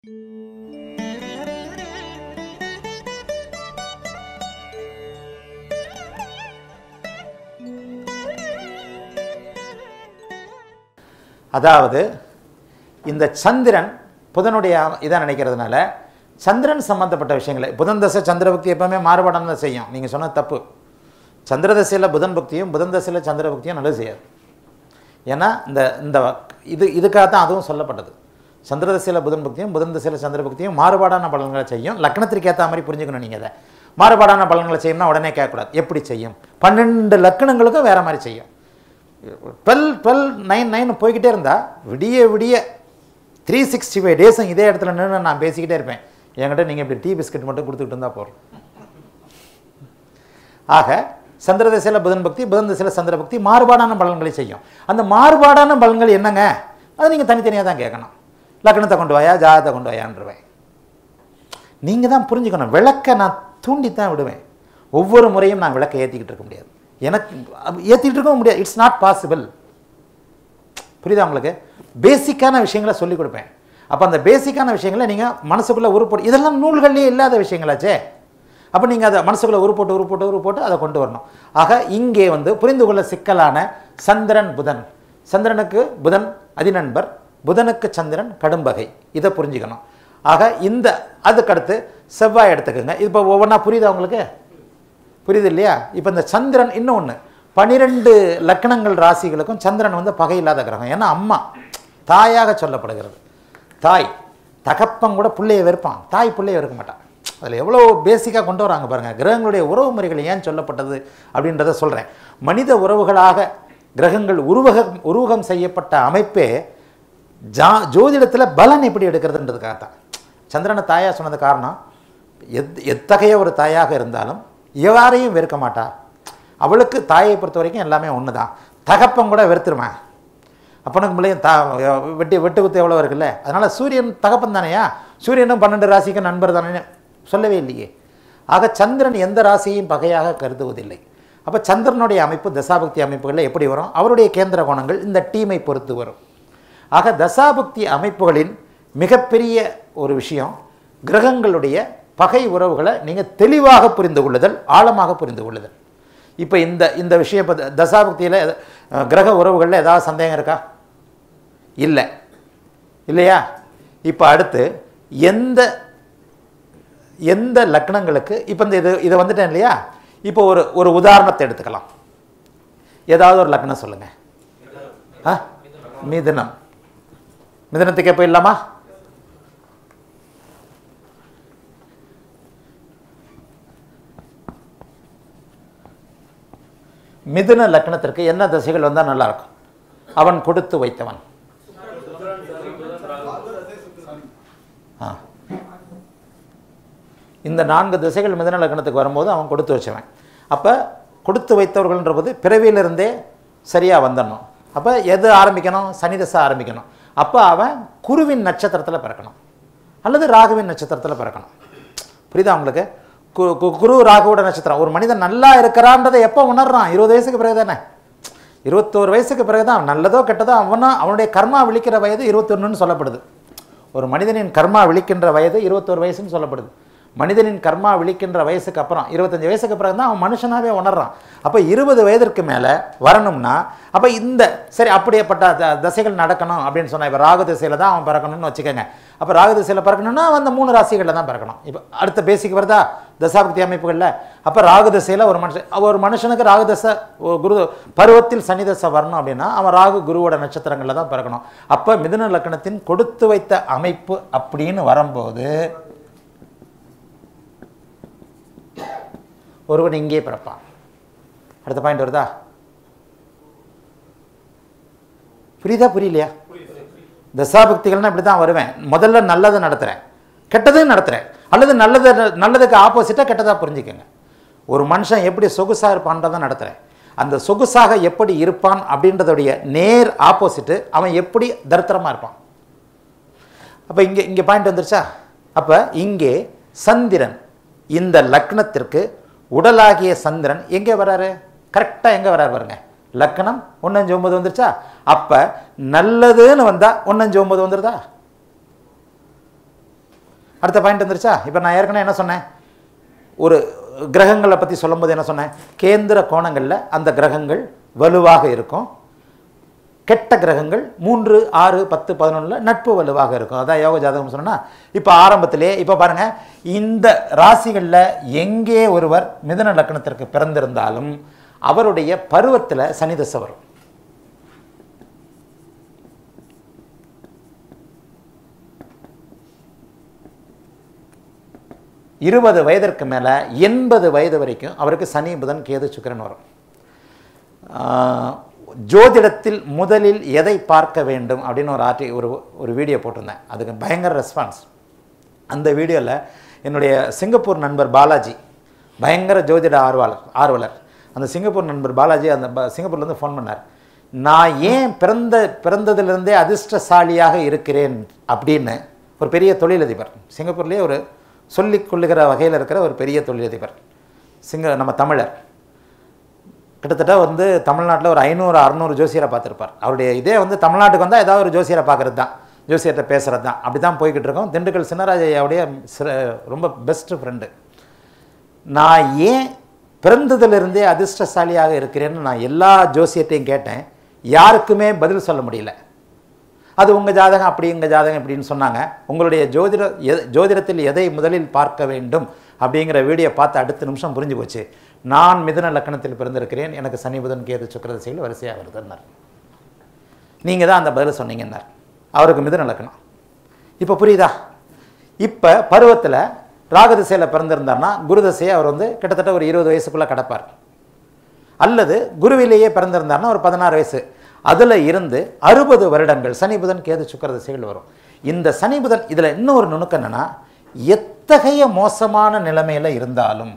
அதாவது இந்த சந்திரன் புதனுடைய இதை நினைக்கிறதுனால சந்திரன் சம்பந்தப்பட்ட விஷயங்களை புதன் தசை சந்திர பக்தி எப்பவுமே மாறுபாடான தான் செய்யும் நீங்கள் சொன்ன தப்பு சந்திர தசையில் புதன் பக்தியும் புதன் தசையில் சந்திர பக்தியும் நல்லது செய்யாது ஏன்னா இந்த இந்த இது இதுக்காக தான் அதுவும் சொல்லப்பட்டது சந்திர தசையில் புதன் பக்தியும் புதன் தசையில் சந்திர பக்தியும் மாறுபாடான பலன்களை செய்யும் லக்னத்திற்கு ஏற்ற மாதிரி புரிஞ்சுக்கணும் நீங்கள் அதை மாறுபாடான பலன்களை செய்யணும்னா உடனே கேட்கக்கூடாது எப்படி செய்யும் பன்னெண்டு லக்கணங்களுக்கும் வேற மாதிரி செய்யும் டுவெல் டுவெல் நைன் நைன் போய்கிட்டே இருந்தா விடிய விடிய த்ரீ சிக்ஸ்டி ஃபைவ் டேஸும் இதே இடத்துல நின்று நான் பேசிக்கிட்டே இருப்பேன் என்கிட்ட நீங்கள் இப்படி டீ பிஸ்கட் மட்டும் கொடுத்துக்கிட்டு இருந்தால் போகிறோம் ஆக சந்திர திசையில் புதன் பக்தி புதன் திசையில் சந்திர பக்தி மாறுபாடான பலன்களை செய்யும் அந்த மாறுபாடான பலன்கள் என்னங்க அதை நீங்கள் தனித்தனியாக தான் கேட்கணும் லக்னத்தை கொண்டு வாயா ஜாதகத்தை கொண்டு வாயான்றவேன் நீங்கள் தான் புரிஞ்சுக்கணும் விளக்கை நான் தூண்டித்தான் விடுவேன் ஒவ்வொரு முறையும் நான் விளக்கை ஏற்றிக்கிட்டு இருக்க முடியாது எனக்கு ஏற்றிக்கிட்டு இருக்கவும் முடியாது இட்ஸ் நாட் பாசிபிள் புரியுதா உங்களுக்கு பேசிக்கான விஷயங்களை சொல்லிக் கொடுப்பேன் அப்போ அந்த பேசிக்கான விஷயங்களை நீங்கள் மனசுக்குள்ளே உருப்போட்டு இதெல்லாம் நூல்கள்லேயே இல்லாத விஷயங்களாச்சே அப்போ நீங்கள் அதை மனசுக்குள்ளே உருப்போட்டு உருப்போட்டு உருப்போட்டு அதை கொண்டு வரணும் ஆக இங்கே வந்து புரிந்து கொள்ள சிக்கலான சந்திரன் புதன் சந்திரனுக்கு புதன் அதிநண்பர் புதனுக்கு சந்திரன் கடும்பகை இதை புரிஞ்சுக்கணும் ஆக இந்த அதுக்கடுத்து செவ்வாய் எடுத்துக்கோங்க இப்போ ஒவ்வொன்றா புரியுதா உங்களுக்கு புரியுது இல்லையா இப்போ இந்த சந்திரன் இன்னொன்று பனிரெண்டு லக்கணங்கள் ராசிகளுக்கும் சந்திரன் வந்து பகை இல்லாத கிரகம் ஏன்னா அம்மா தாயாக சொல்லப்படுகிறது தாய் தகப்பன் கூட பிள்ளையை வெறுப்பான் தாய் பிள்ளையை வெறுக்க மாட்டான் அதில் எவ்வளோ பேசிக்காக கொண்டு வராங்க பாருங்கள் கிரகங்களுடைய உறவு முறைகள் ஏன் சொல்லப்பட்டது அப்படின்றத சொல்கிறேன் மனித உறவுகளாக கிரகங்கள் உருவகம் உருவகம் செய்யப்பட்ட அமைப்பே ஜா ஜோதிடத்தில் பலன் எப்படி எடுக்கிறதுன்றதுக்காக தான் சந்திரனை தாயாக சொன்னது காரணம் எத் எத்தகைய ஒரு தாயாக இருந்தாலும் யாரையும் வெறுக்க மாட்டா அவளுக்கு தாயை பொறுத்த வரைக்கும் எல்லாமே ஒன்று தான் தகப்பன் கூட வெறுத்துருவேன் அப்பனுக்கு பிள்ளையும் தா வெட்டி வெட்டு குத்து எவ்வளோ இருக்குல்ல அதனால் சூரியன் தகப்பன் தானேயா சூரியனும் பன்னெண்டு ராசிக்கு நண்பர் தானே சொல்லவே இல்லையே ஆக சந்திரன் எந்த ராசியையும் பகையாக கருதுவதில்லை அப்போ சந்திரனுடைய அமைப்பு தசாபக்தி அமைப்புகளில் எப்படி வரும் அவருடைய கேந்திர கோணங்கள் இந்த டீமை பொறுத்து வரும் ஆக தசாபக்தி அமைப்புகளின் மிகப்பெரிய ஒரு விஷயம் கிரகங்களுடைய பகை உறவுகளை நீங்கள் தெளிவாக புரிந்து கொள்ளுதல் ஆழமாக புரிந்து கொள்ளுதல் இப்போ இந்த இந்த விஷயம் இப்போ தசாபக்தியில் கிரக உறவுகளில் ஏதாவது சந்தேகம் இருக்கா இல்லை இல்லையா இப்போ அடுத்து எந்த எந்த லக்னங்களுக்கு இப்போ இந்த இது இதை வந்துட்டேன் இல்லையா இப்போ ஒரு ஒரு உதாரணத்தை எடுத்துக்கலாம் ஏதாவது ஒரு லக்னம் சொல்லுங்க ஆ மிதுனம் மிதுனத்துக்கே போயிடலாமா மிதுன லக்னத்திற்கு என்ன திசைகள் வந்தால் நல்லா இருக்கும் அவன் கொடுத்து வைத்தவன் ஆ இந்த நான்கு திசைகள் மிதன லக்னத்துக்கு வரும்போது அவன் கொடுத்து வச்சவன் அப்போ கொடுத்து வைத்தவர்கள்ன்ற போது பிறவியிலிருந்தே சரியாக வந்துடணும் அப்போ எது ஆரம்பிக்கணும் சனி தசை ஆரம்பிக்கணும் அப்போ அவன் குருவின் நட்சத்திரத்தில் பிறக்கணும் அல்லது ராகுவின் நட்சத்திரத்தில் பிறக்கணும் புரியுதா உங்களுக்கு கு கு- குரு ராகுவோட நட்சத்திரம் ஒரு மனிதன் நல்லா இருக்கிறான்றதை எப்போ உணர்றான் இருபது வயசுக்கு பிறகு தானே இருபத்தோரு வயசுக்கு பிறகு தான் நல்லதோ கெட்டதோ அவனா அவனுடைய கர்மா விழிக்கிற வயது இருபத்தொன்னுன்னு சொல்லப்படுது ஒரு மனிதனின் கர்மா விழிக்கின்ற வயது இருபத்தோரு வயசுன்னு சொல்லப்படுது மனிதனின் கர்மா விழிக்கின்ற வயசுக்கு அப்புறம் இருபத்தஞ்சு வயசுக்கு பிறகு தான் அவன் மனுஷனாவே உணர்றான் அப்போ இருபது வயதிற்கு மேலே வரணும்னா அப்போ இந்த சரி அப்படியேப்பட்ட த- தசைகள் நடக்கணும் அப்படின்னு சொன்னா இப்போ ராகு திசையில் தான் அவன் பிறக்கணும்னு வச்சுக்கோங்க அப்போ ராகு திசையில் பிறக்கணும்னா அவன் அந்த மூணு ராசிகளில் தான் பிறக்கணும் இப்போ அடுத்த பேசிக் வருதா தசாபக்தி அமைப்புகளில் அப்போ ராகு திசையில் ஒரு மனுஷன் ஒரு மனுஷனுக்கு ராகு தசை ஒரு குரு பருவத்தில் சனி தசை வரணும் அப்படின்னா அவன் ராகு குருவோட நட்சத்திரங்களில் தான் பிறக்கணும் அப்போ மிதுன லக்னத்தின் கொடுத்து வைத்த அமைப்பு அப்படின்னு வரும்போது ஒருவன் இங்கே பிறப்பான் அடுத்த பாயிண்ட் வருதா புரியுதா புரியலையா தசாபக்திகள்னா இப்படி தான் வருவேன் முதல்ல நல்லதை நடத்துகிறேன் கெட்டதையும் நடத்துகிறேன் அல்லது நல்லது நல்லதுக்கு ஆப்போசிட்டாக கெட்டதாக புரிஞ்சுக்கங்க ஒரு மனுஷன் எப்படி சொகுசாக இருப்பான்றதை நடத்துகிறேன் அந்த சொகுசாக எப்படி இருப்பான் அப்படின்றதுடைய நேர் ஆப்போசிட்டு அவன் எப்படி தரித்திரமாக இருப்பான் அப்போ இங்கே இங்கே பாயிண்ட் வந்துருச்சா அப்போ இங்கே சந்திரன் இந்த லக்னத்திற்கு உடலாகிய சந்திரன் எங்கே வராரு கரெக்டாக எங்கே வராரு பாருங்க லக்னம் ஒன்னஞ்சு ஒன்பது வந்துருச்சா அப்போ நல்லதுன்னு வந்தால் ஒன்னஞ்சு ஒன்பது வந்துருதா அடுத்த பாயிண்ட் வந்துருச்சா இப்போ நான் ஏற்கனவே என்ன சொன்னேன் ஒரு கிரகங்களை பற்றி சொல்லும்போது என்ன சொன்னேன் கேந்திர கோணங்களில் அந்த கிரகங்கள் வலுவாக இருக்கும் கெட்ட கிரகங்கள் மூன்று ஆறு பத்து பதினொன்றில் நட்பு வலுவாக இருக்கும் அதான் யோக ஜாதகம் சொன்னா இப்போ ஆரம்பத்திலே இப்போ பாருங்க இந்த ராசிகளில் எங்கே ஒருவர் மிதுன லக்னத்திற்கு பிறந்திருந்தாலும் அவருடைய பருவத்தில் சனி தசை வரும் இருபது வயதிற்கு மேலே எண்பது வயது வரைக்கும் அவருக்கு சனி புதன் கேது சுக்கிரன் வரும் ஆஹ், ஜோதிடத்தில் முதலில் எதை பார்க்க வேண்டும் அப்படின்னு ஒரு ஆர்டி ஒரு ஒரு வீடியோ போட்டிருந்தேன் அதுக்கு பயங்கர ரெஸ்பான்ஸ் அந்த வீடியோவில் என்னுடைய சிங்கப்பூர் நண்பர் பாலாஜி பயங்கர ஜோதிட ஆர்வலர் ஆர்வலர் அந்த சிங்கப்பூர் நண்பர் பாலாஜி அந்த ப- சிங்கப்பூர்லேருந்து ஃபோன் பண்ணார் நான் ஏன் பிறந்த பிறந்ததிலிருந்தே அதிர்ஷ்டசாலியாக இருக்கிறேன் அப்படின்னு ஒரு பெரிய தொழிலதிபர் சிங்கப்பூர்லேயே ஒரு சொல்லிக் கொள்ளுகிற வகையில் இருக்கிற ஒரு பெரிய தொழிலதிபர் சிங்க நம்ம தமிழர் கிட்டத்தட்ட வந்து தமிழ்நாட்டில் ஒரு ஐநூறு அறநூறு ஜோசியரை பார்த்துருப்பார் அவருடைய இதே வந்து தமிழ்நாட்டுக்கு வந்தால் ஏதாவது ஒரு ஜோசியரை பார்க்குறது தான் ஜோசியர்கிட்ட பேசுகிறது தான் அப்படி தான் போய்கிட்டு இருக்கோம் திண்டுக்கல் சின்னராஜ ஐயாவுடைய சிற- ரொம்ப பெஸ்ட் ஃப்ரெண்டு நான் ஏன் பிறந்ததிலிருந்தே அதிர்ஷ்டசாலியாக இருக்கிறேன்னு நான் எல்லா ஜோசியத்தையும் கேட்டேன் யாருக்குமே பதில் சொல்ல முடியல அது உங்கள் ஜாதகம் அப்படி உங்கள் ஜாதகம் இப்படின்னு சொன்னாங்க உங்களுடைய ஜோதிட எ- ஜோதிடத்தில் எதை முதலில் பார்க்க வேண்டும் அப்படிங்கிற வீடியோ பார்த்து அடுத்த நிமிஷம் புரிஞ்சு போச்சு நான் மிதுன லக்கணத்தில் பிறந்திருக்கிறேன் எனக்கு சனி புதன் கேது சுக்கிர திசையில் வரிசையாக வருதுன்னார் நீங்கள் தான் அந்த பதில் சொன்னீங்கன்னார் அவருக்கு மிதுன லக்கணம் இப்போ புரியுதா இப்போ பருவத்தில் ராகதிசையில் பிறந்திருந்தார்னா குரு திசையை அவர் வந்து கிட்டத்தட்ட ஒரு இருபது வயசுக்குள்ளே கிடப்பார் அல்லது குருவிலேயே பிறந்திருந்தார்னா ஒரு பதினாறு வயசு அதில் இருந்து அறுபது வருடங்கள் சனி புதன் கேது சுக்கிர திசைகள் வரும் இந்த சனி புதன் இதில் இன்னொரு நுணுக்கம் என்னன்னா எத்தகைய மோசமான நிலைமையில் இருந்தாலும்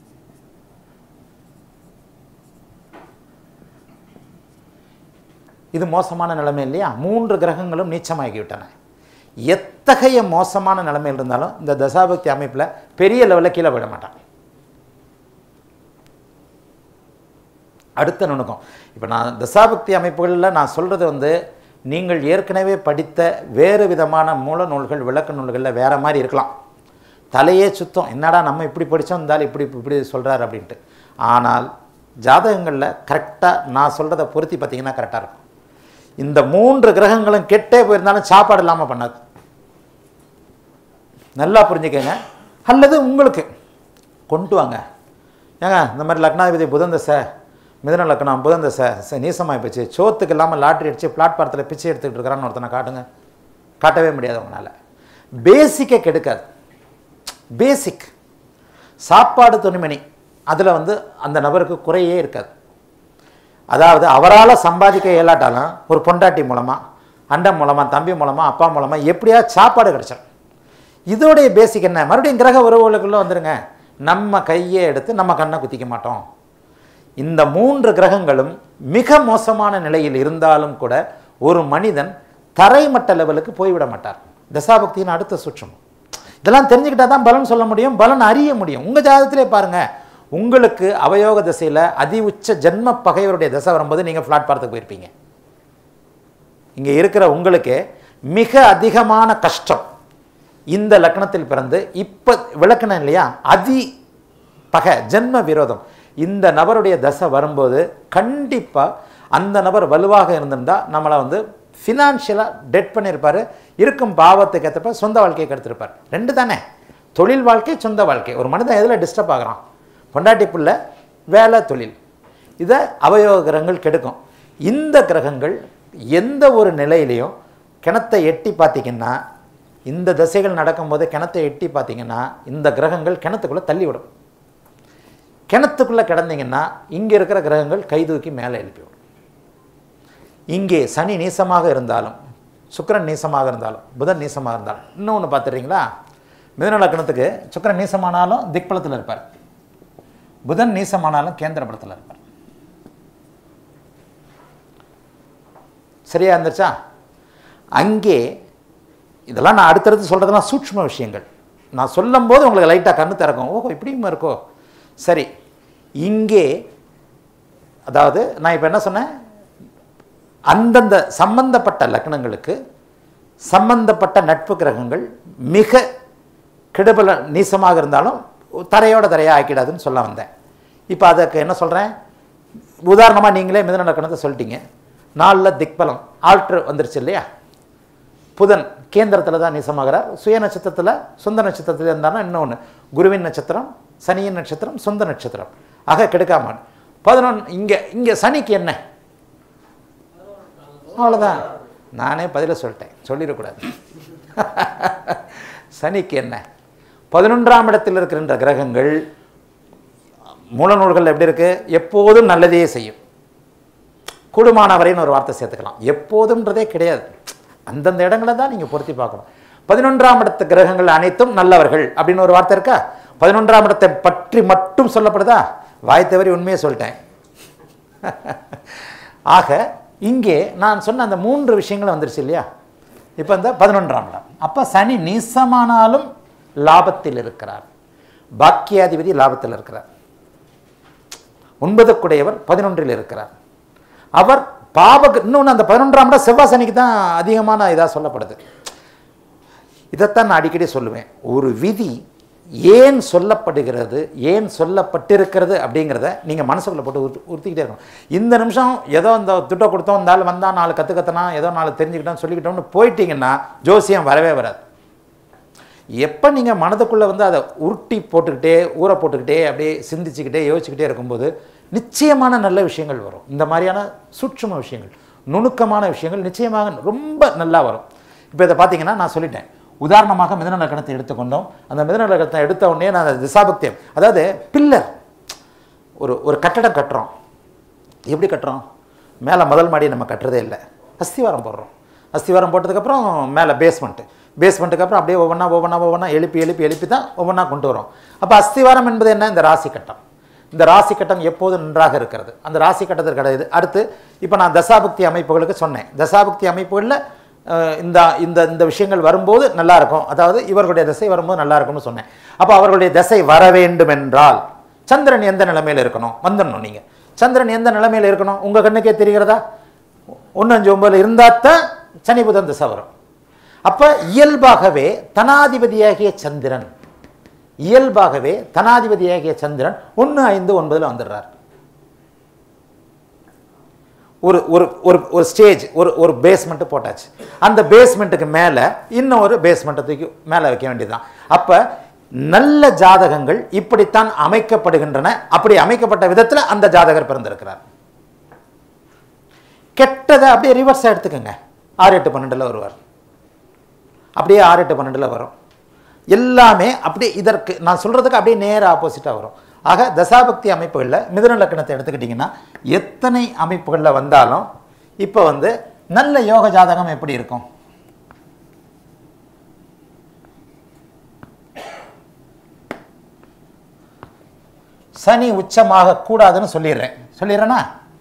இது மோசமான நிலைமை இல்லையா மூன்று கிரகங்களும் நீச்சமாகிவிட்டன எத்தகைய மோசமான நிலைமையில் இருந்தாலும் இந்த தசாபக்தி அமைப்பில் பெரிய லெவலில் கீழே விட மாட்டான் அடுத்த நுணுக்கம் இப்போ நான் தசாபக்தி அமைப்புகளில் நான் சொல்கிறது வந்து நீங்கள் ஏற்கனவே படித்த வேறு விதமான மூல நூல்கள் விளக்க நூல்களில் வேறு மாதிரி இருக்கலாம் தலையே சுத்தம் என்னடா நம்ம இப்படி படித்தோம் இருந்தாலும் இப்படி இப்படி சொல்கிறார் அப்படின்ட்டு ஆனால் ஜாதகங்களில் கரெக்டாக நான் சொல்கிறத பொருத்தி பார்த்தீங்கன்னா கரெக்டாக இருக்கும் இந்த மூன்று கிரகங்களும் கெட்டே போயிருந்தாலும் சாப்பாடு இல்லாமல் பண்ணாது நல்லா புரிஞ்சுக்கங்க அல்லது உங்களுக்கு கொண்டு வாங்க ஏங்க இந்த மாதிரி லக்னாதிபதி புதன் தசை மிதன லக்னம் புதன் தசை ச- நீசமாகி போச்சு சோத்துக்கு இல்லாமல் லாட்ரி அடித்து பிளாட்பாரத்தில் பிச்சை எடுத்துக்கிட்டு இருக்கிறான்னு ஒருத்தனை காட்டுங்க காட்டவே முடியாது உங்களால் பேசிக்கை கெடுக்காது பேசிக் சாப்பாடு துணிமணி அதில் வந்து அந்த நபருக்கு குறையே இருக்காது அதாவது அவரால் சம்பாதிக்க இயலாட்டாலும் ஒரு பொண்டாட்டி மூலமாக அண்டம் மூலமாக தம்பி மூலமாக அப்பா மூலமாக எப்படியா சாப்பாடு கிடைச்சிடும் இதோடைய பேசிக் என்ன மறுபடியும் கிரக உறவுகளுக்குள்ளே வந்துருங்க நம்ம கையை எடுத்து நம்ம கண்ணை குத்திக்க மாட்டோம் இந்த மூன்று கிரகங்களும் மிக மோசமான நிலையில் இருந்தாலும் கூட ஒரு மனிதன் தரைமட்ட லெவலுக்கு போய்விட மாட்டார் தசாபக்தியின் அடுத்த சுற்றம் இதெல்லாம் தெரிஞ்சுக்கிட்டா தான் பலன் சொல்ல முடியும் பலன் அறிய முடியும் உங்கள் ஜாதகத்திலே பாருங்க உங்களுக்கு அவயோக திசையில் அதி உச்ச ஜென்ம பகைவருடைய தசை வரும்போது நீங்கள் ஃப்ளாட் பார்த்துக்கு போயிருப்பீங்க இங்கே இருக்கிற உங்களுக்கு மிக அதிகமான கஷ்டம் இந்த லக்னத்தில் பிறந்து இப்போ விளக்கணும் இல்லையா அதி பகை ஜென்ம விரோதம் இந்த நபருடைய தசை வரும்போது கண்டிப்பாக அந்த நபர் வலுவாக இருந்திருந்தா நம்மளை வந்து ஃபினான்ஷியலாக டெட் பண்ணியிருப்பார் இருக்கும் பாவத்துக்கு ஏற்றப்ப சொந்த வாழ்க்கையை கெடுத்திருப்பார் ரெண்டு தானே தொழில் வாழ்க்கை சொந்த வாழ்க்கை ஒரு மனிதன் எதில் டிஸ்டர்ப் ஆகுறான் பொண்டாட்டி புள்ள வேலை தொழில் இதை அவயோக கிரகங்கள் கெடுக்கும் இந்த கிரகங்கள் எந்த ஒரு நிலையிலையும் கிணத்தை எட்டி பார்த்தீங்கன்னா இந்த திசைகள் நடக்கும்போது கிணத்தை எட்டி பார்த்தீங்கன்னா இந்த கிரகங்கள் கிணத்துக்குள்ளே தள்ளி விடும் கிணத்துக்குள்ளே கிடந்தீங்கன்னா இங்கே இருக்கிற கிரகங்கள் கைதூக்கி மேலே எழுப்பி விடும் இங்கே சனி நீசமாக இருந்தாலும் சுக்கிரன் நீசமாக இருந்தாலும் புதன் நீசமாக இருந்தாலும் இன்னொன்று பார்த்துறீங்களா மிதுன லக்னத்துக்கு சுக்கிரன் நீசமானாலும் திக்பலத்தில் இருப்பார் புதன் நீசமானாலும் கேந்திரபலத்தில் இருப்பார் சரியா இருந்துச்சா அங்கே இதெல்லாம் நான் அடுத்தடுத்து சொல்கிறதெல்லாம் சூட்சும விஷயங்கள் நான் சொல்லும்போது உங்களுக்கு லைட்டாக கண்ணு திறக்கும் ஓஹோ இப்படியுமா இருக்கோ சரி இங்கே அதாவது நான் இப்போ என்ன சொன்னேன் அந்தந்த சம்பந்தப்பட்ட லக்னங்களுக்கு சம்பந்தப்பட்ட நட்பு கிரகங்கள் மிக கெடுபல நீசமாக இருந்தாலும் தரையோட தரையாக ஆக்கிடாதுன்னு சொல்ல வந்தேன் இப்போ அதுக்கு என்ன சொல்கிறேன் உதாரணமாக நீங்களே மிதன லக்கணத்தை சொல்லிட்டீங்க நாலில் திக்பலம் ஆல்ட்ரு வந்துருச்சு இல்லையா புதன் கேந்திரத்தில் தான் நீசமாகிறார் சுய நட்சத்திரத்தில் சொந்த நட்சத்திரத்தில் இருந்தாலும் இன்னொன்று குருவின் நட்சத்திரம் சனியின் நட்சத்திரம் சொந்த நட்சத்திரம் ஆக கெடுக்காமன் பதினொன்று இங்கே இங்கே சனிக்கு என்ன அவ்வளோதான் நானே பதில சொல்லிட்டேன் சொல்லிடக்கூடாது சனிக்கு என்ன பதினொன்றாம் இடத்தில் இருக்கின்ற கிரகங்கள் மூல நூல்கள் எப்படி இருக்கு எப்போதும் நல்லதையே செய்யும் கூடுமானவரைன்னு ஒரு வார்த்தை சேர்த்துக்கலாம் எப்போதும்ன்றதே கிடையாது அந்தந்த இடங்களை தான் நீங்கள் பொருத்தி பார்க்கணும் பதினொன்றாம் இடத்து கிரகங்கள் அனைத்தும் நல்லவர்கள் அப்படின்னு ஒரு வார்த்தை இருக்கா பதினொன்றாம் இடத்தை பற்றி மட்டும் சொல்லப்படுதா வாய் தவறி உண்மையை சொல்லிட்டேன் ஆக இங்கே நான் சொன்ன அந்த மூன்று விஷயங்களும் வந்துருச்சு இல்லையா இப்போ இந்த பதினொன்றாம் இடம் அப்போ சனி நீசமானாலும் லாபத்தில் இருக்கிறார் பாக்கியாதிபதி லாபத்தில் இருக்கிறார் ஒன்பதுக்குடையவர் பதினொன்றில் இருக்கிறார் அவர் பாவ இன்னொன்று அந்த பதினொன்றாம் இடம் செவ்வாய் சனிக்கு தான் அதிகமான இதாக சொல்லப்படுது இதைத்தான் நான் அடிக்கடி சொல்லுவேன் ஒரு விதி ஏன் சொல்லப்படுகிறது ஏன் சொல்லப்பட்டிருக்கிறது அப்படிங்கிறத நீங்கள் மனசுக்குள்ளே போட்டு உறுத்தி உறுத்திக்கிட்டே இருக்கணும் இந்த நிமிஷம் ஏதோ இந்த துட்டை கொடுத்தோம் இந்த ஆள் வந்தால் நாலு கற்றுக்கத்தனா ஏதோ நாலு தெரிஞ்சுக்கிட்டோம் சொல்லிக்கிட்டோம்னு போயிட்டீங்கன்னா ஜோசியம் வரவே வராது எப்போ நீங்கள் மனதுக்குள்ளே வந்து அதை உருட்டி போட்டுக்கிட்டே ஊற போட்டுக்கிட்டே அப்படியே சிந்திச்சுக்கிட்டே யோசிச்சுக்கிட்டே இருக்கும்போது நிச்சயமான நல்ல விஷயங்கள் வரும் இந்த மாதிரியான சூட்சும விஷயங்கள் நுணுக்கமான விஷயங்கள் நிச்சயமாக ரொம்ப நல்லா வரும் இப்போ இதை பார்த்தீங்கன்னா நான் சொல்லிட்டேன் உதாரணமாக மிதன லக்கணத்தை எடுத்துக்கொண்டோம் அந்த மிதன லக்கணத்தை எடுத்த உடனே நான் அந்த திசாபக்தியம் அதாவது பில்லர் ஒரு ஒரு கட்டடம் கட்டுறோம் எப்படி கட்டுறோம் மேலே முதல் மாடி நம்ம கட்டுறதே இல்லை அஸ்திவாரம் போடுறோம் அஸ்திவாரம் போட்டதுக்கப்புறம் மேலே பேஸ்மெண்ட்டு பேஸ்மெண்ட்டுக்கு அப்புறம் அப்படியே ஒவ்வொன்றா ஒவ்வொன்றா ஒவ்வொன்றா எழுப்பி எழுப்பி எழுப்பி தான் ஒவ்வொன்றா கொண்டு வரோம் அப்போ அஸ்திவாரம் என்பது என்ன இந்த ராசி கட்டம் இந்த ராசி கட்டம் எப்போதும் நன்றாக இருக்கிறது அந்த ராசி கட்டத்திற்கு கிடையாது அடுத்து இப்போ நான் தசாபக்தி அமைப்புகளுக்கு சொன்னேன் தசாபக்தி அமைப்புகளில் அஹ், இந்த இந்த இந்த விஷயங்கள் வரும்போது நல்லா இருக்கும் அதாவது இவர்களுடைய திசை வரும்போது நல்லா இருக்கும்னு சொன்னேன் அப்போ அவர்களுடைய திசை வர வேண்டும் என்றால் சந்திரன் எந்த நிலைமையில் இருக்கணும் வந்துடணும் நீங்கள் சந்திரன் எந்த நிலைமையில் இருக்கணும் உங்கள் கண்ணுக்கே தெரிகிறதா ஒன்று அஞ்சு ஒன்பதுல இருந்தால் தான் சனி புதன் திசை வரும் அப்போ இயல்பாகவே தனாதிபதியாகிய சந்திரன் இயல்பாகவே தனாதிபதியாகிய சந்திரன் ஒன்று ஐந்து ஒன்பதில் வந்துடுறார் ஒரு ஒரு ஒரு ஒரு ஸ்டேஜ் ஒரு ஒரு பேஸ்மெண்ட்டு போட்டாச்சு அந்த பேஸ்மெண்ட்டுக்கு மேலே இன்னும் ஒரு பேஸ்மெண்ட்டை தூக்கி மேலே வைக்க வேண்டியதுதான் அப்போ நல்ல ஜாதகங்கள் இப்படித்தான் அமைக்கப்படுகின்றன அப்படி அமைக்கப்பட்ட விதத்தில் அந்த ஜாதகர் பிறந்திருக்கிறார் கெட்டதை அப்படியே ரிவர்ஸாக எடுத்துக்கோங்க ஆறு எட்டு பன்னெண்டில் வருவார் அப்படியே ஆறு எட்டு பன்னெண்டில் வரும் எல்லாமே அப்படியே இதற்கு நான் சொல்கிறதுக்கு அப்படியே நேர ஆப்போசிட்டாக வரும் ஆக தசாபக்தி அமைப்புகளில் மிதுன லக்கணத்தை எடுத்துக்கிட்டிங்கன்னா எத்தனை அமைப்புகளில் வந்தாலும் இப்போ வந்து நல்ல யோக ஜாதகம் எப்படி இருக்கும் சனி உச்சமாக கூடாதுன்னு சொல்லிடுறேன் சொல்லிடுறேனா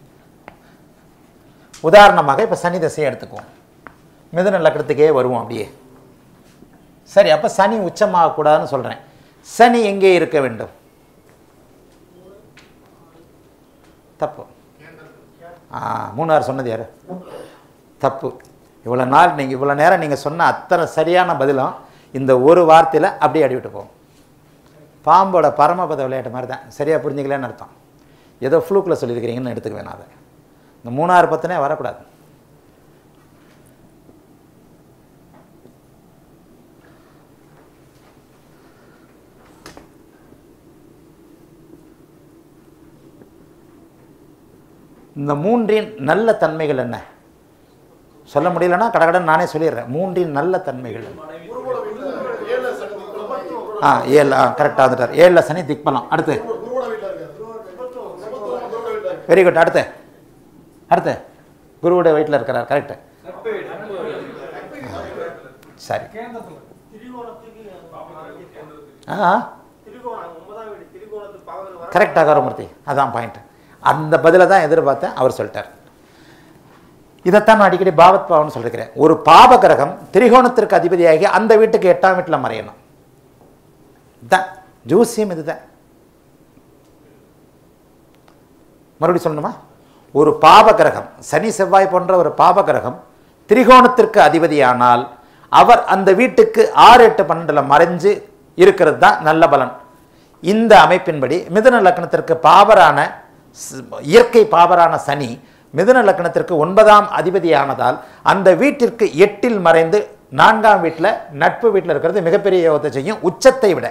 உதாரணமாக இப்போ சனி திசையை எடுத்துக்குவோம் மிதுன லக்கணத்துக்கே வருவோம் அப்படியே சரி அப்போ சனி உச்சமாக கூடாதுன்னு சொல்கிறேன் சனி எங்கே இருக்க வேண்டும் தப்பு ஆ மூணார் சொன்னது யார் தப்பு இவ்வளோ நாள் நீங்கள் இவ்வளோ நேரம் நீங்கள் சொன்ன அத்தனை சரியான பதிலும் இந்த ஒரு வார்த்தையில் அப்படியே அடிவிட்டு போகும் பாம்போட பரமபத விளையாட்டு மாதிரி தான் சரியாக புரிஞ்சுக்கலன்னு அர்த்தம் ஏதோ ஃப்ளூக்கில் சொல்லியிருக்கிறீங்கன்னு எடுத்துக்குவேன் நான் அதை இந்த மூணாறு பத்தினே வரக்கூடாது இந்த மூன்றின் நல்ல தன்மைகள் என்ன சொல்ல முடியலன்னா கடகடன் நானே சொல்லிடுறேன் மூன்றின் நல்ல தன்மைகள் ஆ ஏழு ஆ கரெக்டாக வந்துட்டார் ஏழில் சனி திக்பலம் அடுத்து வெரி குட் அடுத்து அடுத்து குருவோட வீட்டில் இருக்கிறார் கரெக்டு சரி ஆ கரெக்ட் அகரமூர்த்தி அதான் பாயிண்ட் அந்த பதிலை தான் எதிர்பார்த்தேன் அவர் சொல்லிட்டார் இதைத்தான் நான் அடிக்கடி பாவத் பாவம்னு சொல்லிருக்கிறேன் ஒரு பாப கிரகம் திரிகோணத்திற்கு அதிபதியாகி அந்த வீட்டுக்கு எட்டாம் வீட்டில் மறையணும் தான் ஜோசியம் இதுதான் மறுபடியும் சொல்லணுமா ஒரு பாப கிரகம் சனி செவ்வாய் போன்ற ஒரு பாப கிரகம் திரிகோணத்திற்கு அதிபதியானால் அவர் அந்த வீட்டுக்கு ஆறு எட்டு பன்னெண்டில் மறைஞ்சு இருக்கிறது தான் நல்ல பலன் இந்த அமைப்பின்படி மிதுன லக்னத்திற்கு பாவரான ஸ்- இயற்கை பாவரான சனி மிதுன லக்னத்திற்கு ஒன்பதாம் அதிபதியானதால் அந்த வீட்டிற்கு எட்டில் மறைந்து நான்காம் வீட்டில் நட்பு வீட்டில் இருக்கிறது மிகப்பெரிய யோகத்தை செய்யும் உச்சத்தை விட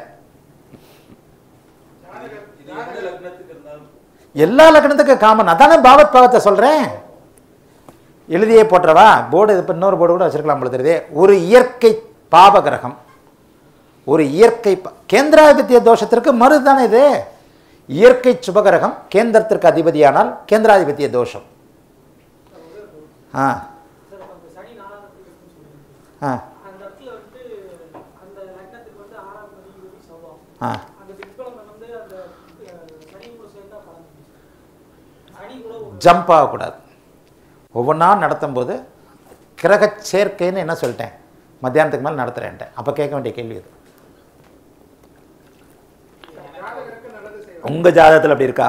இது எந்த லக்னத்துக்கு இருந்தாலும் எல்லா லக்னத்துக்கும் காமன் அதானே பாவத் பாவத்தை சொல்கிறேன் எழுதியே போட்டுறவா போர்டு இப்போ இன்னொரு போர்டு கூட வச்சிருக்கலாம் போல தெரியுதே ஒரு இயற்கை பாவ கிரகம் ஒரு இயற்கை ப- கேந்திராதிபத்திய தோஷத்திற்கு மறு தானே இது இயற்கை சுபகிரகம் கேந்திரத்திற்கு அதிபதியானால் கேந்திராதிபத்திய தோஷம் ஆ சார் அப்ப அந்த சனி நாலாம் இடத்துல இருக்குன்னு சொல்றீங்க. ஆ அந்த இடத்துல வந்து அந்த லக்னத்துக்கு வந்து ஆறாம் அதிபதி செவ்வாய். ஆ அந்த திக்பலம் வந்து அந்த அஹ், சனி கூட சேர்ந்தா பலன் சனி கூட ஒரு ஜம்ப் ஆகக்கூடாது ஒவ்வொன்றா நடத்தும் போது கிரக சேர்க்கைன்னு என்ன சொல்லிட்டேன் மத்தியானத்துக்கு மேலே நடத்துகிறேன்ட்டேன் அப்போ கேட்க வேண்டிய கேள்வி இது உங்கள் ஜாதகத்தில் அப்படி இருக்கா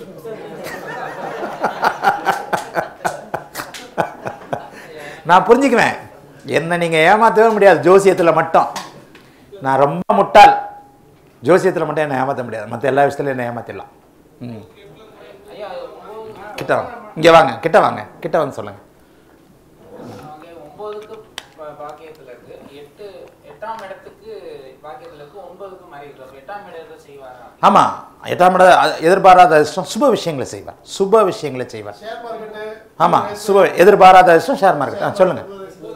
நான் புரிஞ்சுக்குவேன் என்ன நீங்கள் ஏமாற்றவே முடியாது ஜோசியத்தில் மட்டும் நான் ரொம்ப முட்டாள் ஜோசியத்தில் மட்டும் என்னை ஏமாற்ற முடியாது மற்ற எல்லா விஷயத்துலையும் என்னை ஏமாற்றிடலாம் ம் ஐயா ஒன்பது கிட்ட வாங்க இங்கே வாங்க கிட்ட வாங்க கிட்ட வந்து சொல்லுங்கள் அங்கே ஒன்பதுக்கு பா- பாக்கியத்துல இருக்கு எட்டு எட்டாம் இடத்துக்கு பாக்கியத்துல இருக்கு ஒன்பதுக்கு மறைவு அப்ப எட்டாம் இடத்தை செய்வாரா ஆமாம் எட்டாம் இட அ- எதிர்பாராத அதிர்ஷ்டம் சுப விஷயங்களை செய்வார் சுப விஷயங்களை செய்வார் ஷேர் மார்க்கெட்டு ஆமாம் சுப எதிர்பாராத அதிர்ஷ்டம் ஷேர் மார்க்கெட் ஆ சொல்லுங்கள்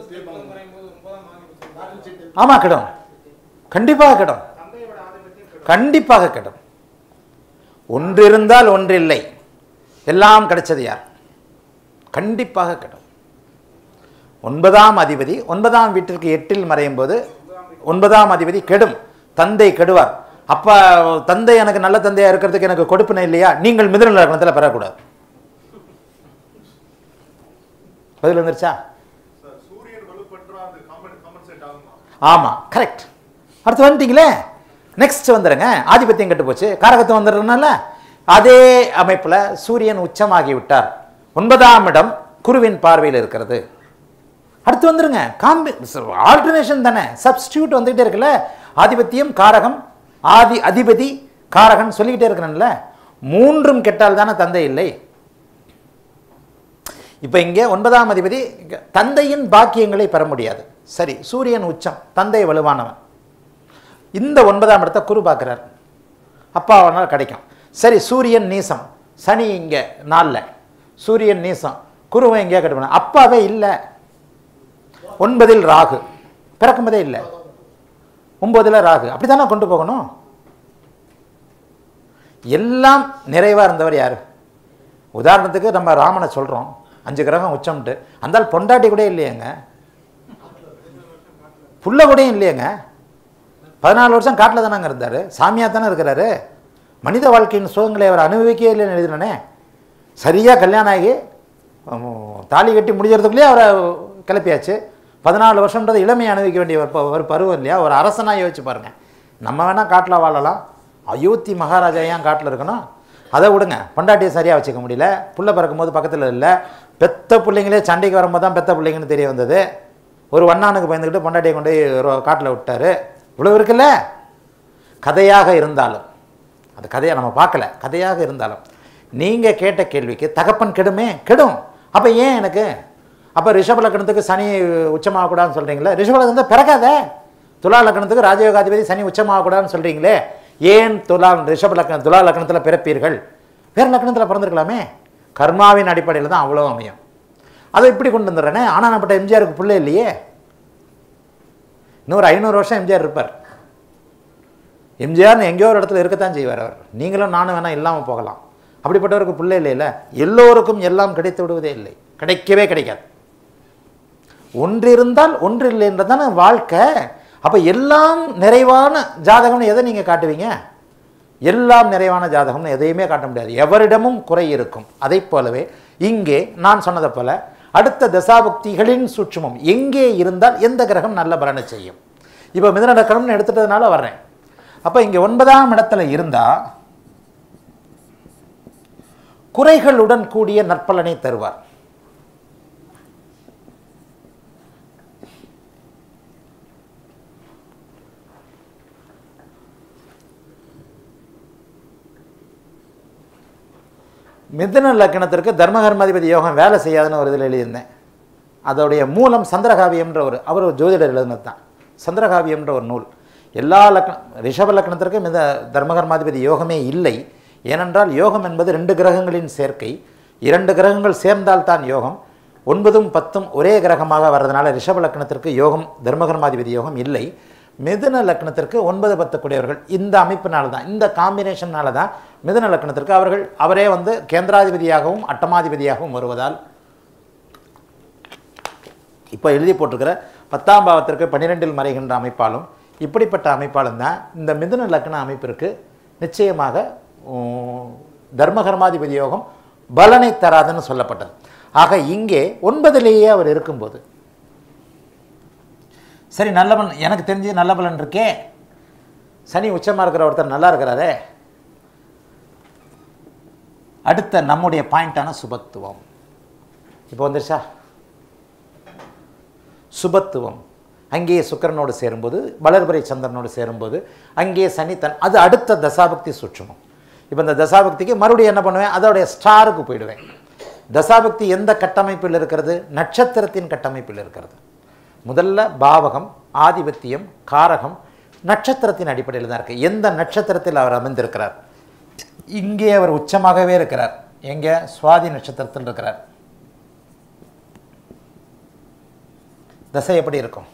ஆமாம் கிடும் கண்டிப்பாக கிடும் தந்தையோட ஆதிபத்தியம் கெடும். கண்டிப்பாக கிடும் ஒன்று இருந்தால் ஒன்று இல்லை எல்லாம் கிடைச்சது யார் கண்டிப்பாக கிடும் ஒன்பதாம் அதிபதி ஒன்பதாம் வீட்டிற்கு எட்டில் மறையும் போது ஒன்பதாம் அதிபதி கெடும் தந்தை கெடுவார் அப்ப தந்தை எனக்கு நல்ல தந்தையா இருக்கிறதுக்கு எனக்கு கொடுப்பினை இல்லையா நீங்கள் மிதுன லக்னத்தில் பெறக்கூடாது பதில் வந்துருச்சா சார், சூரியன் வலுப்பற்றா அந்த காம்பன் காம்பன்சேட் ஆகுமா ஆமாம் கரெக்ட் அடுத்து வந்துட்டீங்களே நெக்ஸ்ட் வந்துடுங்க ஆதிபத்தியம் கெட்டு போச்சு காரகத்துவம் வந்துடுறதுனால அதே அமைப்பில் சூரியன் உச்சமாகி விட்டார் ஒன்பதாம் இடம் குருவின் பார்வையில் இருக்கிறது அடுத்து வந்துருங்க காம்பி ஆல்டர்னேஷன் தானே சப்ஸ்டியூட் வந்துகிட்டே இருக்குல்ல ஆதிபத்தியம் காரகம் ஆதி அதிபதி காரகன் சொல்லிக்கிட்டே இருக்கிறேன்ல மூன்றும் கெட்டால் தானே தந்தை இல்லை இப்போ இங்கே ஒன்பதாம் அதிபதி இங்க தந்தையின் பாக்கியங்களை பெற முடியாது சரி சூரியன் உச்சம் தந்தை வலுவானவன் இந்த ஒன்பதாம் இடத்தை குரு பார்க்குறார் அப்பாவனால் கிடைக்கும் சரி சூரியன் நீசம் சனி இங்கே நாளில் சூரியன் நீசம் குருவை எங்கேயா கட்டுப்பணும் அப்பாவே இல்லை ஒன்பதில் ராகு பிறக்கும்போதே இல்லை ஒன்பதில் ராகு அப்படி தானே கொண்டு போகணும் எல்லாம் நிறைவாக இருந்தவர் யார் உதாரணத்துக்கு நம்ம ராமனை சொல்கிறோம் அஞ்சு கிரகம் உச்சம்ட்டு அந்த ஆள் பொண்டாட்டி கூட இல்லையேங்க புள்ள கூடயும் இல்லையேங்க பதினாலு வருஷம் காட்டில் தானங்க இருந்தார் சாமியாக தானே இருக்கிறாரு மனித வாழ்க்கையின் சுகங்களை அவர் அனுபவிக்கவே இல்லைன்னு எழுதினே சரியாக கல்யாணம் ஆகி உம், தாலி கட்டி முடிகிறதுக்குள்ளேயே அவரை கிளப்பியாச்சு பதினாலு வருஷம்ன்றது இளமையை அனுபவிக்க வேண்டிய ஒரு ப- ஒரு பருவம் இல்லையா ஒரு அரசனாக யோசிச்சு பாருங்க நம்ம வேணால் காட்டில் வாழலாம் அயோத்தி மகாராஜா ஏன் காட்டில் இருக்கணும் அதை விடுங்க பொண்டாட்டியை சரியாக வச்சுக்க முடியல புள்ள பிறக்கும்போது பக்கத்தில் இல்லை பெத்த பிள்ளைங்களே சண்டைக்கு வரும்போது தான் பெத்த பிள்ளைங்கன்னு தெரிய வந்தது ஒரு வண்ணானுக்கு பயந்துக்கிட்டு பொண்டாட்டியை கொண்டு போய் காட்டில் விட்டாரு இவ்வளோ இருக்குல்ல கதையாக இருந்தாலும் அது கதையை நம்ம பார்க்கல கதையாக இருந்தாலும் நீங்கள் கேட்ட கேள்விக்கு தகப்பன் கெடுமே கெடும் அப்போ ஏன் எனக்கு அப்போ ரிஷப லக்னத்துக்கு சனி உச்சமாகக்கூடாதுன்னு சொல்கிறீங்களே ரிஷப லக்னத்தை பிறக்காத துலா லக்னத்துக்கு ராஜயோகாதிபதி சனி உச்சமாகக்கூடாதுன்னு சொல்கிறீங்களே ஏன் துலா ரிஷப லக்னம் துலா லக்னத்தில் பிறப்பீர்கள் வேறு லக்னத்தில் பிறந்திருக்கலாமே கர்மாவின் அடிப்படையில் தான் அவ்வளோ அமையும் அதை இப்படி கொண்டு வந்துடுறேனே ஆனால் நம்மகிட்ட எம்ஜிஆருக்கு பிள்ளை இல்லையே இன்னொரு ஐநூறு வருஷம் எம்ஜிஆர் இருப்பார் எம்ஜிஆர்னு எங்கேயோ ஒரு இடத்துல இருக்கத்தான் செய்வார் அவர் நீங்களும் நானும் வேணால் இல்லாமல் போகலாம் அப்படிப்பட்டவருக்கு பிள்ளை இல்லைல்ல எல்லோருக்கும் எல்லாம் கிடைத்து விடுவதே இல்லை கிடைக்கவே கிடைக்காது ஒன்று இருந்தால் ஒன்று இல்லைன்றதான வாழ்க்கை அப்போ எல்லாம் நிறைவான ஜாதகம்னு எதை நீங்கள் காட்டுவீங்க எல்லாம் நிறைவான ஜாதகம்னு எதையுமே காட்ட முடியாது எவரிடமும் குறை இருக்கும் அதைப் போலவே இங்கே நான் சொன்னதை போல அடுத்த தசாபக்திகளின் சூட்சுமம் எங்கே இருந்தால் எந்த கிரகம் நல்ல பலனை செய்யும் இப்போ மிதனடக்கணம்னு எடுத்துட்டதுனால வர்றேன் அப்போ இங்கே ஒன்பதாம் இடத்துல இருந்தால் குறைகளுடன் கூடிய நற்பலனை தருவார் மிதுன லக்னத்திற்கு தர்மகர்மாதிபதி யோகம் வேலை செய்யாதுன்னு ஒரு இதில் எழுதியிருந்தேன் அதோடைய மூலம் சந்திரகாவியம்ன்ற ஒரு அவர் ஒரு ஜோதிடர் எழுதினது தான் சந்திரகாவியம்ன்ற ஒரு நூல் எல்லா லக்ன ரிஷப லக்னத்திற்கும் இந்த தர்மகர்மாதிபதி யோகமே இல்லை ஏனென்றால் யோகம் என்பது ரெண்டு கிரகங்களின் சேர்க்கை இரண்டு கிரகங்கள் சேர்ந்தால்தான் யோகம் ஒன்பதும் பத்தும் ஒரே கிரகமாக வர்றதுனால ரிஷப லக்னத்திற்கு யோகம் தர்மகர்மாதிபதி யோகம் இல்லை மிதுன லக்னத்திற்கு ஒன்பது பத்து கூடியவர்கள் இந்த அமைப்பினால தான் இந்த காம்பினேஷனால தான் மிதுன லக்னத்திற்கு அவர்கள் அவரே வந்து கேந்திராதிபதியாகவும் அட்டமாதிபதியாகவும் வருவதால் இப்போ எழுதி போட்டிருக்கிற பத்தாம் பாவத்திற்கு பன்னிரெண்டில் மறைகின்ற அமைப்பாலும் இப்படிப்பட்ட அமைப்பாலும் தான் இந்த மிதுன லக்ன அமைப்பிற்கு நிச்சயமாக உம், தர்மகர்மாதிபதி யோகம் பலனை தராதுன்னு சொல்லப்பட்டது ஆக இங்கே ஒன்பதிலேயே அவர் இருக்கும்போது சரி நல்ல பலன் எனக்கு தெரிஞ்சு நல்ல பலன் இருக்கே சனி உச்சமாக இருக்கிற ஒருத்தர் நல்லா இருக்கிறாரே அடுத்த நம்முடைய பாயிண்டான சுபத்துவம் இப்போ வந்துருச்சா சுபத்துவம் அங்கேயே சுக்கிரனோடு சேரும்போது வளர்பிறை சந்திரனோடு சேரும்போது அங்கேயே சனி தன் அது அடுத்த தசாபக்தி சுற்றுமம் இப்போ இந்த தசாபக்திக்கு மறுபடியும் என்ன பண்ணுவேன் அதோடைய ஸ்டாருக்கு போயிடுவேன் தசாபக்தி எந்த கட்டமைப்பில் இருக்கிறது நட்சத்திரத்தின் கட்டமைப்பில் இருக்கிறது முதல்ல பாவகம் ஆதிபத்தியம் காரகம் நட்சத்திரத்தின் அடிப்படையில் தான் இருக்குது எந்த நட்சத்திரத்தில் அவர் அமைந்திருக்கிறார் இங்கே அவர் உச்சமாகவே இருக்கிறார் எங்கே சுவாதி நட்சத்திரத்தில் இருக்கிறார் தசை எப்படி இருக்கும்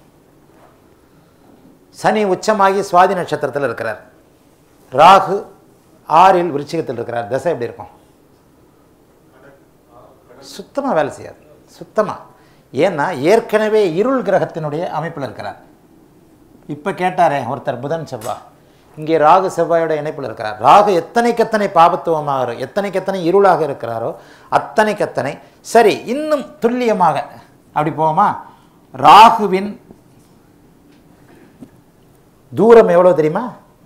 சனி உச்சமாகி சுவாதி நட்சத்திரத்தில் இருக்கிறார் ராகு ஆறில் விருச்சிகத்தில் இருக்கிறார் தசை எப்படி இருக்கும் சுத்தமாக வேலை செய்யாது சுத்தமாக ஏன்னா ஏற்கனவே இருள் கிரகத்தினுடைய அமைப்பில் இருக்கிறார் இப்போ கேட்டாரே ஒருத்தர் புதன் செவ்வாய் இங்கே ராகு செவ்வாயோட இணைப்பில் இருக்கிறார் ராகு எத்தனைக்கு எத்தனை பாபத்துவமாக எத்தனைக்கு எத்தனை இருளாக இருக்கிறாரோ அத்தனைக்கு அத்தனை சரி இன்னும் துல்லியமாக அப்படி போவோமா ராகுவின் தூரம் எவ்வளோ தெரியுமா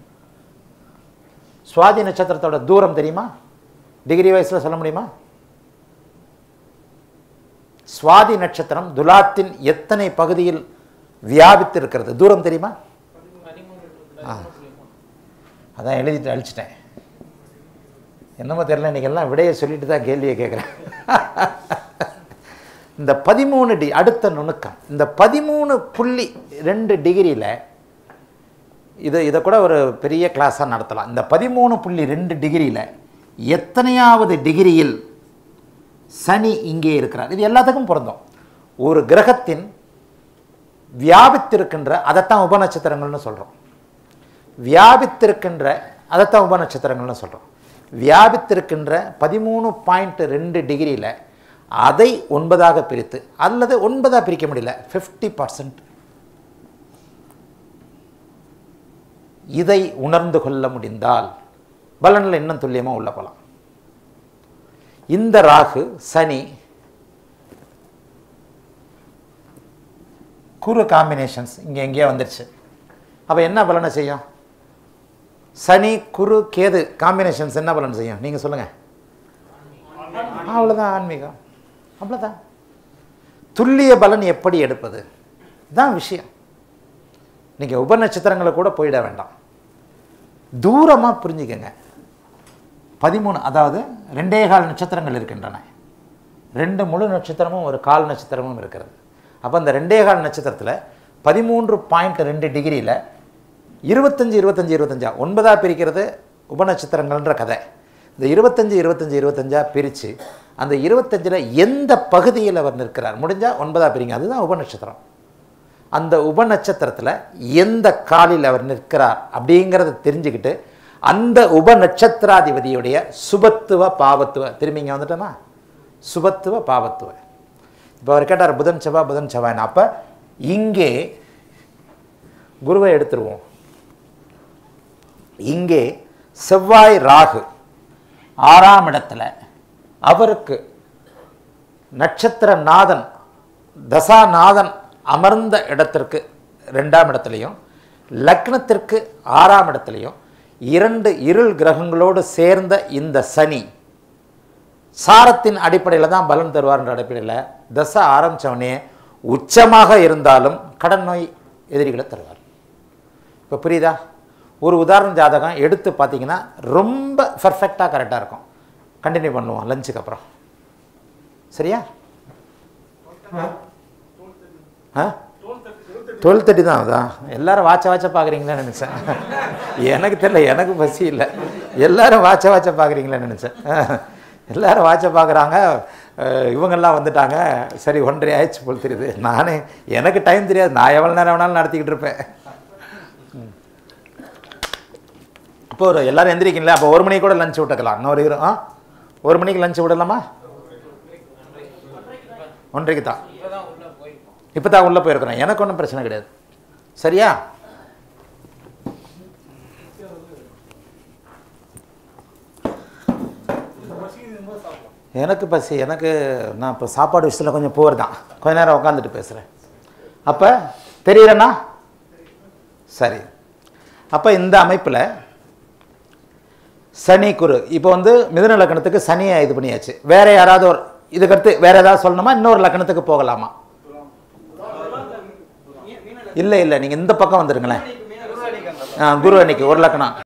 சுவாதி நட்சத்திரத்தோட தூரம் தெரியுமா டிகிரி வயசில் சொல்ல முடியுமா சுவாதி நட்சத்திரம் துலாத்தின் எத்தனை பகுதியில் வியாபித்து இருக்கிறது தூரம் தெரியுமா ஆ அதான் எழுதிட்டு அழிச்சிட்டேன் என்னமோ தெரியல இன்னைக்கு எல்லாம் விடையை சொல்லிட்டு தான் கேள்வியை கேட்குறேன் இந்த பதிமூணு டி அடுத்த நுணுக்கம் இந்த பதிமூணு புள்ளி ரெண்டு டிகிரியில் இது இதை கூட ஒரு பெரிய கிளாஸாக நடத்தலாம் இந்த பதிமூணு புள்ளி ரெண்டு டிகிரியில் எத்தனையாவது டிகிரியில் சனி இங்கே இருக்கிறார் இது எல்லாத்துக்கும் பொருந்தும் ஒரு கிரகத்தின் வியாபித்திருக்கின்ற அதைத்தான் உபநட்சத்திரங்கள்னு சொல்கிறோம் வியாபித்திருக்கின்ற அதைத்தான் உபநட்சத்திரங்கள்னு சொல்கிறோம் வியாபித்திருக்கின்ற பதிமூணு பாயிண்ட் ரெண்டு டிகிரியில் அதை ஒன்பதாக பிரித்து அல்லது ஒன்பதாக பிரிக்க முடியல ஃபிஃப்டி பர்சன்ட் இதை உணர்ந்து கொள்ள முடிந்தால் பலனில் இன்னும் துல்லியமாக உள்ள போகலாம் இந்த ராகு சனி குரு காம்பினேஷன்ஸ் இங்கே எங்கேயோ வந்துருச்சு அப்போ என்ன பலனை செய்யும் சனி குரு கேது காம்பினேஷன்ஸ் என்ன பலன் செய்யும் நீங்கள் சொல்லுங்கள் அவ்வளோதான் ஆன்மீகம் அவ்வளோதான் துல்லிய பலன் எப்படி எடுப்பது தான் விஷயம் நீங்கள் உபநட்சத்திரங்களை கூட போயிட வேண்டாம் தூரமாக புரிஞ்சுக்கங்க பதிமூணு அதாவது ரெண்டே கால் நட்சத்திரங்கள் இருக்கின்றன ரெண்டு முழு நட்சத்திரமும் ஒரு கால் நட்சத்திரமும் இருக்கிறது அப்போ அந்த ரெண்டே கால் நட்சத்திரத்தில் பதிமூன்று பாயிண்ட் ரெண்டு டிகிரியில் இருபத்தஞ்சி இருபத்தஞ்சி இருபத்தஞ்சா ஒன்பதாக பிரிக்கிறது உபநட்சத்திரங்கள்ன்ற கதை இந்த இருபத்தஞ்சி இருபத்தஞ்சி இருபத்தஞ்சா பிரித்து அந்த இருபத்தஞ்சில் எந்த பகுதியில் அவர் நிற்கிறார் முடிஞ்சால் ஒன்பதாக பிரிங்க அதுதான் உபநட்சத்திரம் அந்த உபநட்சத்திரத்தில் எந்த காலில் அவர் நிற்கிறார் அப்படிங்கிறத தெரிஞ்சுக்கிட்டு அந்த உபநட்சத்திராதிபதியுடைய சுபத்துவ பாவத்துவ திரும்பி இங்கே வந்துட்டோமா சுபத்துவ பாவத்துவ இப்போ அவர் கேட்டார் புதன் செவ்வாய் புதன் செவ்வாய்னு அப்போ இங்கே குருவை எடுத்துருவோம் இங்கே செவ்வாய் ராகு ஆறாம் இடத்துல அவருக்கு நட்சத்திர நாதன் தசாநாதன் அமர்ந்த இடத்திற்கு ரெண்டாம் இடத்துலையும் லக்னத்திற்கு ஆறாம் இடத்துலையும் இரண்டு இருள் கிரகங்களோடு சேர்ந்த இந்த சனி சாரத்தின் அடிப்படையில் தான் பலன் தருவார்ன்ற அடிப்படையில் தசை ஆரம்பித்தவனே உச்சமாக இருந்தாலும் கடன் நோய் எதிரிகளை தருவார் இப்போ புரியுதா ஒரு உதாரண ஜாதகம் எடுத்து பார்த்தீங்கன்னா ரொம்ப பர்ஃபெக்டாக கரெக்டாக இருக்கும் கண்டினியூ பண்ணுவோம் லஞ்சுக்கு அப்புறம் சரியா ஆ டுவெல் தேர்ட்டி தான் அதான் எல்லாரும் வாட்ச வாட்ச பார்க்குறீங்களேன்னு நினச்சேன் எனக்கு தெரியல எனக்கு பசி இல்லை எல்லாரும் வாட்ச வாட்ச பார்க்குறீங்களேன்னு நினச்சேன் எல்லாரும் வாட்ச பார்க்குறாங்க இவங்கெல்லாம் வந்துட்டாங்க சரி ஒன்றரை ஆயிடுச்சு போல் தெரியுது நானே எனக்கு டைம் தெரியாது நான் எவ்வளோ நேரம் வேணாலும் நடத்திக்கிட்டு இருப்பேன் ம். இப்போ ஒரு எல்லாரும் எந்திரிக்கீங்களா அப்போ ஒரு மணிக்கு கூட லஞ்ச் விட்டுக்கலாம் இன்னொரு இரு- ஆ ஒரு மணிக்கு லஞ்ச் விடலாமா ஒன்றைக்கு தான் இப்பதான் உள்ள போயிருக்கோம் இப்போ தான் உள்ளே போயிருக்கிறோம் எனக்கு ஒன்றும் பிரச்சனை கிடையாது சரியா எனக்கு பசி எனக்கு நான் இப்போ சாப்பாடு விஷயத்தில் கொஞ்சம் போர் தான் கொஞ்ச நேரம் உட்காந்துட்டு பேசுகிறேன் அப்போ தெரியலண்ணா சரி அப்போ இந்த அமைப்பில் சனி குரு இப்போ வந்து மிதுன லக்கணத்துக்கு சனியை இது பண்ணியாச்சு வேற யாராவது ஒரு இதுக்கடுத்து வேற ஏதாவது சொல்லணுமா இன்னொரு லக்கணத்துக்கு போகலாமா இல்லை இல்லை நீங்கள் இந்த பக்கம் வந்துருங்களேன் ஆ குரு அன்னைக்கு ஒரு லக்கணம்